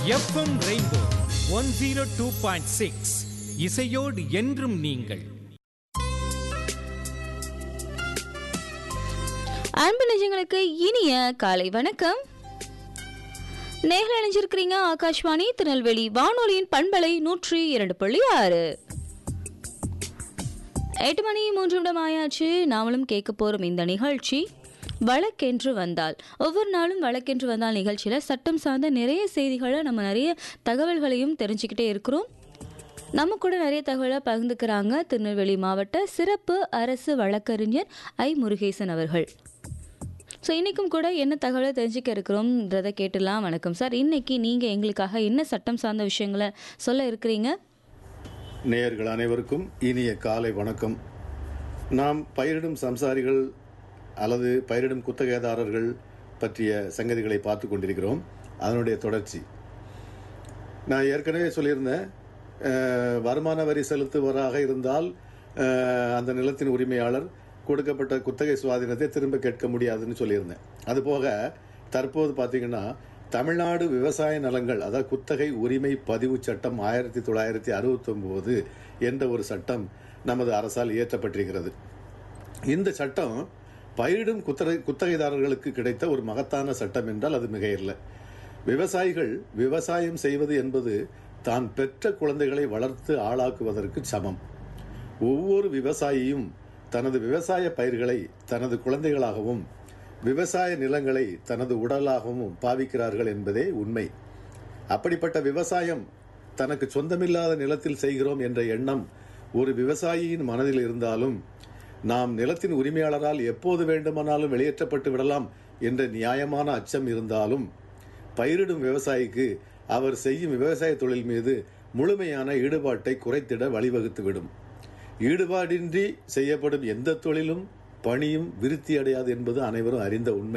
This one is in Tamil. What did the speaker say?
FM rainbow one zero two point six இசையோடு என்றும் நீங்கள் அன்பு நிஜங்களுக்கு இனிய காலை வணக்கம் நேரில் இணைஞ்சிருக்கிறீங்க ஆகாஷ்வாணி திருநெல்வேலி வானொலியின் பண்பலை நூற்றி இரண்டு புள்ளி ஆறு எட்டு மணி மூன்று நிமிடம் ஆயாச்சு நாமளும் கேட்க போகிறோம் இந்த நிகழ்ச்சி வழக்கென்று வந்தால் ஒவ்வொரு நாளும் வழக்கென்று வந்தால் நிகழ்ச்சியில் சட்டம் சார்ந்த நிறைய செய்திகளை நம்ம நிறைய தகவல்களையும் தெரிஞ்சுக்கிட்டே இருக்கிறோம் நம்ம கூட நிறைய தகவலை பகிர்ந்துக்கிறாங்க திருநெல்வேலி மாவட்ட சிறப்பு அரசு வழக்கறிஞர் ஐ முருகேசன் அவர்கள் ஸோ இன்றைக்கும் கூட என்ன தகவலை தெரிஞ்சுக்க இருக்கிறோம்ன்றதை கேட்டுலாம் வணக்கம் சார் இன்னைக்கு நீங்கள் எங்களுக்காக என்ன சட்டம் சார்ந்த விஷயங்களை சொல்ல இருக்கிறீங்க நேயர்கள் அனைவருக்கும் இனிய காலை வணக்கம் நாம் பயிரிடும் சம்சாரிகள் அல்லது பயிரிடும் குத்தகைதாரர்கள் பற்றிய சங்கதிகளை பார்த்து கொண்டிருக்கிறோம் அதனுடைய தொடர்ச்சி நான் ஏற்கனவே சொல்லியிருந்தேன் அஹ், வருமான வரி செலுத்துவராக இருந்தால் அஹ், அந்த நிலத்தின் உரிமையாளர் கொடுக்கப்பட்ட குத்தகை சுவாதீனத்தை திரும்ப கேட்க முடியாதுன்னு சொல்லியிருந்தேன் அதுபோக தற்போது பார்த்தீங்கன்னா தமிழ்நாடு விவசாய நலங்கள் அதாவது குத்தகை உரிமை பதிவு சட்டம் ஆயிரத்தி தொள்ளாயிரத்தி அறுபத்தொம்போது என்ற ஒரு சட்டம் நமது அரசால் இயற்றப்பட்டிருக்கிறது இந்த சட்டம் பயிரிடும் குத்தகை குத்தகைதாரர்களுக்கு கிடைத்த ஒரு மகத்தான சட்டம் என்றால் அது மிக இல்லை விவசாயிகள் விவசாயம் செய்வது என்பது தான் பெற்ற குழந்தைகளை வளர்த்து ஆளாக்குவதற்கு சமம் ஒவ்வொரு விவசாயியும் தனது விவசாய பயிர்களை தனது குழந்தைகளாகவும் விவசாய நிலங்களை தனது உடலாகவும் பாவிக்கிறார்கள் என்பதே உண்மை அப்படிப்பட்ட விவசாயம் தனக்கு சொந்தமில்லாத நிலத்தில் செய்கிறோம் என்ற எண்ணம் ஒரு விவசாயியின் மனதில் இருந்தாலும் நாம் நிலத்தின் உரிமையாளரால் எப்போது வேண்டுமானாலும் வெளியேற்றப்பட்டு விடலாம் என்ற நியாயமான அச்சம் இருந்தாலும் பயிரிடும் விவசாயிக்கு அவர் செய்யும் விவசாய தொழில் மீது முழுமையான ஈடுபாட்டை குறைத்திட வழிவகுத்துவிடும் ஈடுபாடின்றி செய்யப்படும் எந்த தொழிலும் பணியும் விருத்தி அடையாது என்பது அனைவரும் அறிந்த உண்மை